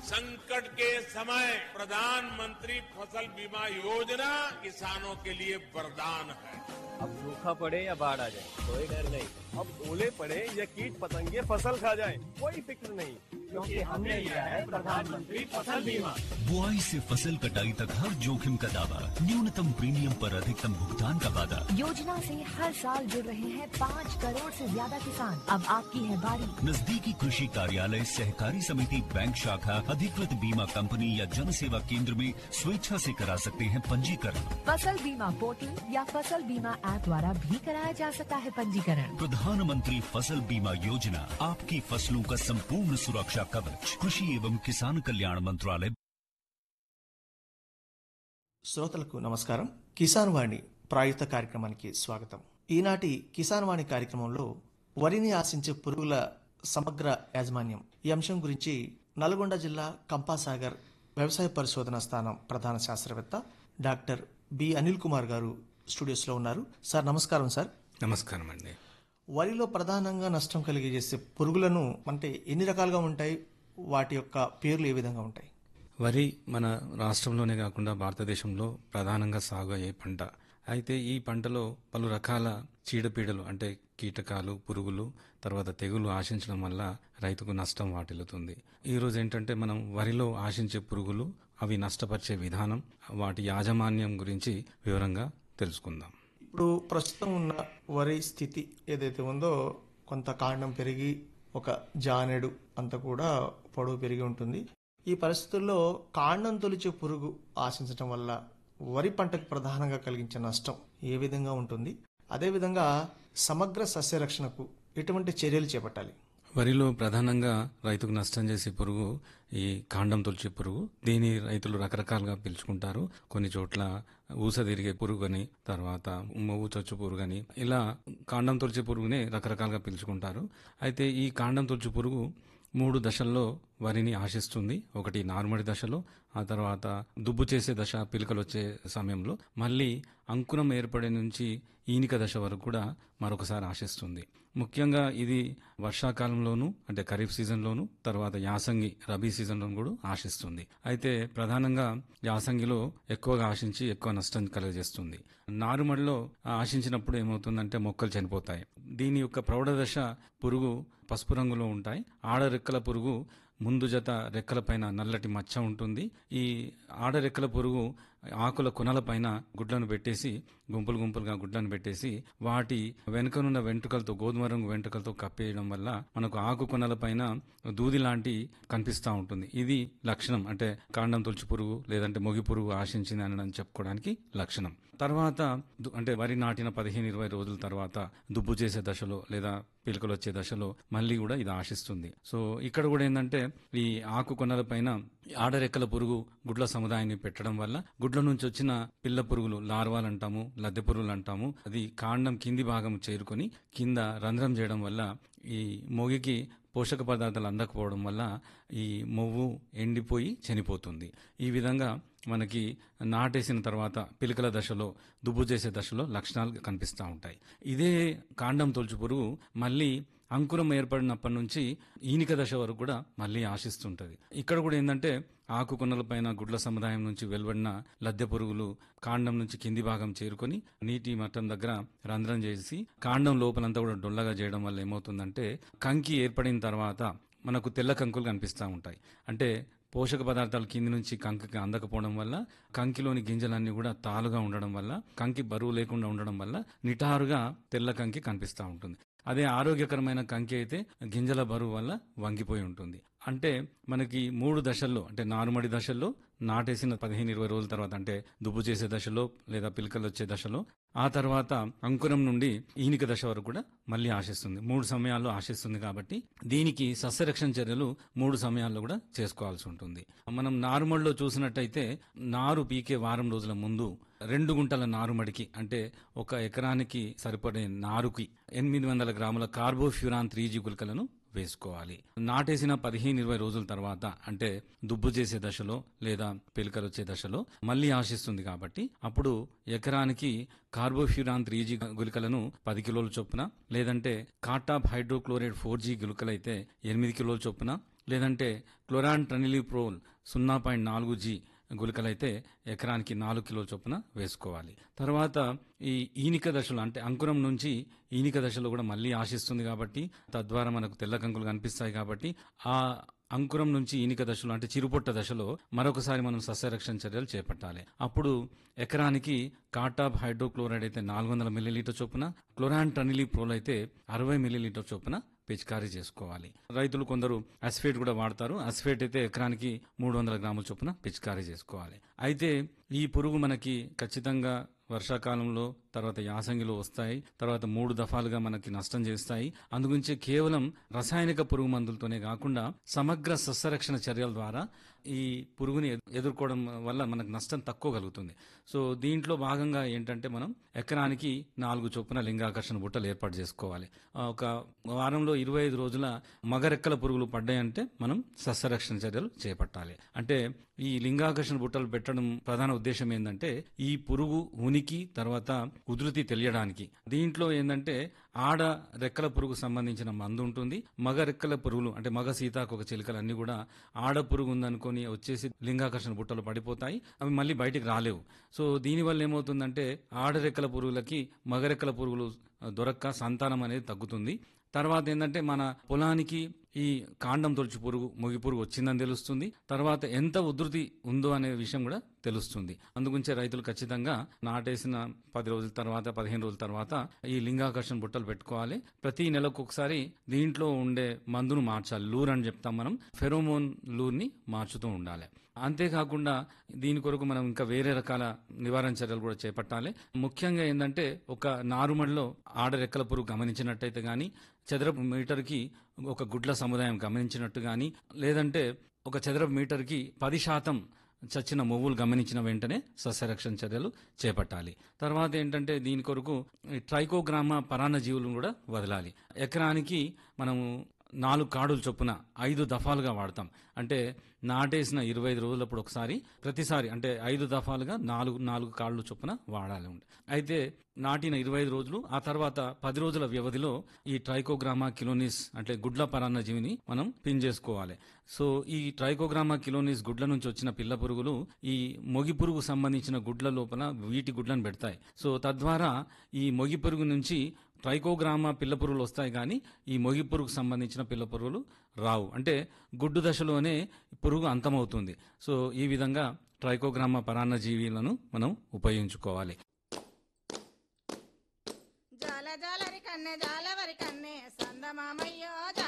संकट के समय प्रधानमंत्री फसल बीमा योजना किसानों के लिए वरदान है अब सूखा पड़े या बाढ़ आ जाए कोई डर नहीं अब ओले पड़े या कीट पतंगे फसल खा जाए कोई फिक्र नहीं क्योंकि हमने लिया है प्रधानमंत्री फसल बीमा बुआई से फसल कटाई तक हर जोखिम का दावा न्यूनतम प्रीमियम पर अधिकतम भुगतान का वादा योजना से हर साल जुड़ रहे हैं पाँच करोड़ से ज्यादा किसान अब आपकी है बारी नजदीकी कृषि कार्यालय सहकारी समिति बैंक शाखा अधिकृत बीमा कंपनी या जन सेवा केंद्र में स्वेच्छा से करा सकते हैं पंजीकरण फसल बीमा पोर्टल या फसल बीमा ऐप द्वारा भी कराया जा सकता है पंजीकरण प्रधानमंत्री फसल बीमा योजना आपकी फसलों का संपूर्ण सुरक्षा कवच कृषि एवं किसान कल्याण मंत्रालय శ్రోతలకు నమస్కారం కిసాన్ వాణి ప్రాయుక్త కార్యక్రమానికి స్వాగతం ఈనాటి కిసాన్ వాణి కార్యక్రమంలో వరిని ఆశించే పురుగుల సమగ్ర యాజమాన్యం ఈ అంశం గురించి నల్గొండ జిల్లా కంపాసాగర్ వ్యవసాయ పరిశోధన స్థానం ప్రధాన శాస్త్రవేత్త డాక్టర్ బి అనిల్ కుమార్ గారు స్టూడియోస్లో ఉన్నారు సార్ నమస్కారం సార్ నమస్కారం అండి వరిలో ప్రధానంగా నష్టం కలిగజేసే పురుగులను అంటే ఎన్ని రకాలుగా ఉంటాయి వాటి యొక్క పేర్లు ఏ విధంగా ఉంటాయి వరి మన రాష్ట్రంలోనే కాకుండా భారతదేశంలో ప్రధానంగా సాగు అయ్యే పంట అయితే ఈ పంటలో పలు రకాల చీడపీడలు అంటే కీటకాలు పురుగులు తర్వాత తెగులు ఆశించడం వల్ల రైతుకు నష్టం వాటిల్లుతుంది ఈ రోజు ఏంటంటే మనం వరిలో ఆశించే పురుగులు అవి నష్టపరిచే విధానం వాటి యాజమాన్యం గురించి వివరంగా తెలుసుకుందాం ఇప్పుడు ప్రస్తుతం ఉన్న వరి స్థితి ఏదైతే ఉందో కొంత కాండం పెరిగి ఒక జానెడు అంత కూడా పొడవు పెరిగి ఉంటుంది ఈ పరిస్థితుల్లో కాండం తొలిచే పురుగు ఆశించడం వల్ల వరి పంటకు ప్రధానంగా కలిగించే నష్టం ఏ విధంగా ఉంటుంది అదేవిధంగా సమగ్ర సస్యరక్షణకు ఎటువంటి చర్యలు చేపట్టాలి వరిలో ప్రధానంగా రైతుకు నష్టం చేసే పురుగు ఈ కాండం తొలిచే పురుగు దీని రైతులు రకరకాలుగా పిలుచుకుంటారు కొన్ని చోట్ల ఊస తిరిగే పురుగు అని తర్వాత మొవ్వు చొచ్చు పురుగు అని ఇలా కాండం తొలిచే పురుగునే రకరకాలుగా పిలుచుకుంటారు అయితే ఈ కాండం తొలిచే పురుగు మూడు దశల్లో వరిని ఆశిస్తుంది ఒకటి నార్మడి దశలో ఆ తర్వాత దుబ్బు చేసే దశ పిలకలు వచ్చే సమయంలో మళ్ళీ అంకురం ఏర్పడే నుంచి ఈనిక దశ వరకు కూడా మరొకసారి ఆశిస్తుంది ముఖ్యంగా ఇది వర్షాకాలంలోనూ అంటే ఖరీఫ్ సీజన్లోనూ తర్వాత యాసంగి రబీ సీజన్లోనూ కూడా ఆశిస్తుంది అయితే ప్రధానంగా యాసంగిలో ఎక్కువగా ఆశించి ఎక్కువ నష్టం కలుగజేస్తుంది నారుమడిలో ఆశించినప్పుడు ఏమవుతుందంటే మొక్కలు చనిపోతాయి దీని యొక్క ప్రౌఢ దశ పురుగు పసుపు రంగులో ఉంటాయి ఆడ రెక్కల పురుగు ముందు జత రెక్కలపైన నల్లటి మచ్చ ఉంటుంది ఈ ఆడ రెక్కల పురుగు ఆకుల కొనలపైన గుడ్లను పెట్టేసి గుంపులు గుంపులుగా గుడ్లను పెట్టేసి వాటి వెనుకనున్న వెంట్రుకలతో గోధుమ రంగు వెంట్రుకలతో కప్పేయడం వల్ల మనకు ఆకు కొనలపైన దూది లాంటి కనిపిస్తూ ఉంటుంది ఇది లక్షణం అంటే కాండం తులసి పురుగు లేదంటే మొగి పురుగు ఆశించింది అని చెప్పుకోవడానికి లక్షణం తర్వాత దు- అంటే వరి నాటిన పదిహేను ఇరవై రోజుల తర్వాత దుబ్బు చేసే దశలో లేదా పిలకలు వచ్చే దశలో మళ్ళీ కూడా ఇది ఆశిస్తుంది సో ఇక్కడ కూడా ఏంటంటే ఈ ఆకు కొనల పైన ఆడరెక్కల పురుగు గుడ్ల సముదాయాన్ని పెట్టడం వల్ల గుడ్ల నుంచి వచ్చిన పిల్ల పురుగులు లార్వాలు అంటాము లద్దె పురుగులు అంటాము అది కాండం కింది భాగం చేరుకొని కింద రంధ్రం చేయడం వల్ల ఈ మొగికి పోషక పదార్థాలు అందకపోవడం వల్ల ఈ మొవ్వు ఎండిపోయి చనిపోతుంది ఈ విధంగా మనకి నాటేసిన తర్వాత పిలకల దశలో దుబ్బు చేసే దశలో లక్షణాలు కనిపిస్తూ ఉంటాయి ఇదే కాండం తొలుచు పురుగు మళ్ళీ అంకురం ఏర్పడినప్పటి నుంచి ఈనిక దశ వరకు కూడా మళ్ళీ ఆశిస్తుంటది ఇక్కడ కూడా ఏంటంటే ఆకు కొనలపైన గుడ్ల సముదాయం నుంచి వెలువడిన లద్దె పురుగులు కాండం నుంచి కింది భాగం చేరుకొని నీటి మట్టం దగ్గర రంధ్రం చేసి కాండం లోపలంతా కూడా డొల్లగా చేయడం వల్ల ఏమవుతుందంటే కంకి ఏర్పడిన తర్వాత మనకు తెల్ల కంకులు కనిపిస్తూ ఉంటాయి అంటే పోషక పదార్థాలు కింది నుంచి కంకికి అందకపోవడం వల్ల కంకిలోని గింజలన్నీ కూడా తాలుగా ఉండడం వల్ల కంకి బరువు లేకుండా ఉండడం వల్ల నిటారుగా తెల్ల కంకి కనిపిస్తూ ఉంటుంది అదే ఆరోగ్యకరమైన కంకి అయితే గింజల బరువు వల్ల వంగిపోయి ఉంటుంది అంటే మనకి మూడు దశల్లో అంటే నారుమడి దశల్లో నాటేసిన పదిహేను ఇరవై రోజుల తర్వాత అంటే దుబ్బు చేసే దశలో లేదా పిలకలు వచ్చే దశలో ఆ తర్వాత అంకురం నుండి ఈనిక దశ వరకు కూడా మళ్ళీ ఆశిస్తుంది మూడు సమయాల్లో ఆశిస్తుంది కాబట్టి దీనికి సస్యరక్షణ చర్యలు మూడు సమయాల్లో కూడా చేసుకోవాల్సి ఉంటుంది మనం నారుమడిలో చూసినట్టయితే నారు పీకే వారం రోజుల ముందు రెండు గుంటల నారుమడికి అంటే ఒక ఎకరానికి సరిపడే నారుకి ఎనిమిది వందల గ్రాముల కార్బోఫ్యూరాన్ త్రీ జీ గుళికలను వేసుకోవాలి నాటేసిన పదిహేను ఇరవై రోజుల తర్వాత అంటే దుబ్బు చేసే దశలో లేదా పిలకలు వచ్చే దశలో మళ్ళీ ఆశిస్తుంది కాబట్టి అప్పుడు ఎకరానికి కార్బోఫ్యూరాన్ త్రీ జీ గుళికలను పది కిలోల చొప్పున లేదంటే కాటాప్ హైడ్రోక్లోరైడ్ ఫోర్ జీ గుళికలైతే ఎనిమిది కిలోల చొప్పున లేదంటే క్లోరాన్ ట్రనిలిప్రోల్ సున్నా పాయింట్ నాలుగు జీ గుళికలైతే ఎకరానికి నాలుగు కిలోల చొప్పున వేసుకోవాలి తర్వాత ఈ ఈనిక దశలో అంటే అంకురం నుంచి ఈనిక దశలో కూడా మళ్ళీ ఆశిస్తుంది కాబట్టి తద్వారా మనకు తెల్ల కంకులు కనిపిస్తాయి కాబట్టి ఆ అంకురం నుంచి ఈనిక దశలో అంటే చిరుపొట్ట దశలో మరొకసారి మనం సస్యరక్షణ చర్యలు చేపట్టాలి అప్పుడు ఎకరానికి కాటాబ్ హైడ్రోక్లోరైడ్ అయితే నాలుగు వందల మిల్లీలీటర్ చొప్పున క్లోరాన్ ట్రనిలిప్రోల్ అయితే అరవై మిల్లీలీటర్ చొప్పున పిచికారీ చేసుకోవాలి రైతులు కొందరు అస్ఫేట్ కూడా వాడతారు అస్ఫేట్ అయితే ఎకరానికి మూడు వందల గ్రాముల చొప్పున పిచికారీ చేసుకోవాలి అయితే ఈ పురుగు మనకి ఖచ్చితంగా వర్షాకాలంలో తర్వాత యాసంగిలో వస్తాయి తర్వాత మూడు దఫాలుగా మనకి నష్టం చేస్తాయి అందుగురించి కేవలం రసాయనిక పురుగు మందులతోనే కాకుండా సమగ్ర సస్యరక్షణ చర్యల ద్వారా ఈ పురుగుని ఎదు- ఎదుర్కోవడం వల్ల మనకు నష్టం తక్కువ కలుగుతుంది సో దీంట్లో భాగంగా ఏంటంటే మనం ఎకరానికి నాలుగు చొప్పున లింగాకర్షణ బుట్టలు ఏర్పాటు చేసుకోవాలి ఆ, ఒక వారంలో ఇరవై ఐదు రోజుల మగరెక్కల పురుగులు పడ్డాయంటే మనం సస్యరక్షణ చర్యలు చేపట్టాలి అంటే ఈ లింగాకర్షణ బుట్టలు పెట్టడం ప్రధాన ఉద్దేశం ఏంటంటే ఈ పురుగు ఉనికి తర్వాత ఉధృతి తెలియడానికి దీంట్లో ఏంటంటే ఆడ రెక్కల పురుగు సంబంధించిన మందు ఉంటుంది మగ రెక్కల పురుగులు అంటే మగ సీతాకొక చిలుకలు అన్ని కూడా ఆడ పురుగు ఉందనుకొని వచ్చేసి లింగాకర్షణ బుట్టలు పడిపోతాయి అవి మళ్ళీ బయటికి రాలేవు సో దీనివల్ల ఏమవుతుందంటే ఆడ రెక్కల పురుగులకి మగ రెక్కల పురుగులు దొరక్క సంతానం అనేది తగ్గుతుంది తర్వాత ఏంటంటే మన పొలానికి ఈ కాండం తొలచి పురుగు ముగి పురుగు వచ్చిందని తెలుస్తుంది తర్వాత ఎంత ఉధృతి ఉందో అనే విషయం కూడా తెలుస్తుంది అందుగురించే రైతులు ఖచ్చితంగా నాటేసిన పది రోజుల తర్వాత పదిహేను రోజుల తర్వాత ఈ లింగాకర్షణ బుట్టలు పెట్టుకోవాలి ప్రతి నెలకు ఒకసారి దీంట్లో ఉండే మందును మార్చాలి లూర్ అని చెప్తాం మనం ఫెరోమోన్ లూర్ని మార్చుతూ ఉండాలి అంతేకాకుండా దీని కొరకు మనం ఇంకా వేరే రకాల నివారణ చర్యలు కూడా చేపట్టాలి ముఖ్యంగా ఏంటంటే ఒక నారుమడిలో ఆడరెక్కల పురుగు గమనించినట్టయితే కానీ చదరపు మీటర్కి ఒక గుడ్ల సముదాయం గమనించినట్టు కానీ లేదంటే ఒక చదరపు మీటర్కి పది శాతం చచ్చిన మొవ్వులు గమనించిన వెంటనే సస్యరక్షణ చర్యలు చేపట్టాలి తర్వాత ఏంటంటే దీని కొరకు ఈ ట్రైకోగ్రామా పరాన్న జీవులను కూడా వదలాలి ఎకరానికి మనము నాలుగు కాడులు చొప్పున ఐదు దఫాలుగా వాడతాం అంటే నాటేసిన ఇరవై ఐదు రోజులప్పుడు ఒకసారి ప్రతిసారి అంటే ఐదు దఫాలుగా నాలుగు నాలుగు కాళ్ళు చొప్పున వాడాలి ఉండే అయితే నాటిన ఇరవై ఐదు రోజులు ఆ తర్వాత పది రోజుల వ్యవధిలో ఈ ట్రైకోగ్రామా కిలోనిస్ అంటే గుడ్ల పరాన్న జీవిని మనం పిన్ చేసుకోవాలి సో ఈ ట్రైకోగ్రామా కిలోనిస్ గుడ్ల నుంచి వచ్చిన పిల్ల పురుగులు ఈ మొగి పురుగు సంబంధించిన గుడ్ల లోపల వీటి గుడ్లను పెడతాయి సో తద్వారా ఈ మొగి పురుగు నుంచి ట్రైకోగ్రామా పిల్ల పురుగులు వస్తాయి కానీ ఈ మొగి పురుగుకు సంబంధించిన పిల్ల పురుగులు రావు అంటే గుడ్డు దశలోనే పురుగు అంతమవుతుంది సో ఈ విధంగా ట్రైకోగ్రామా పరాన్న జీవీలను మనం ఉపయోగించుకోవాలి జాల జాలరి కన్నె జాలవరి కన్నె సందమామయ్యో జాల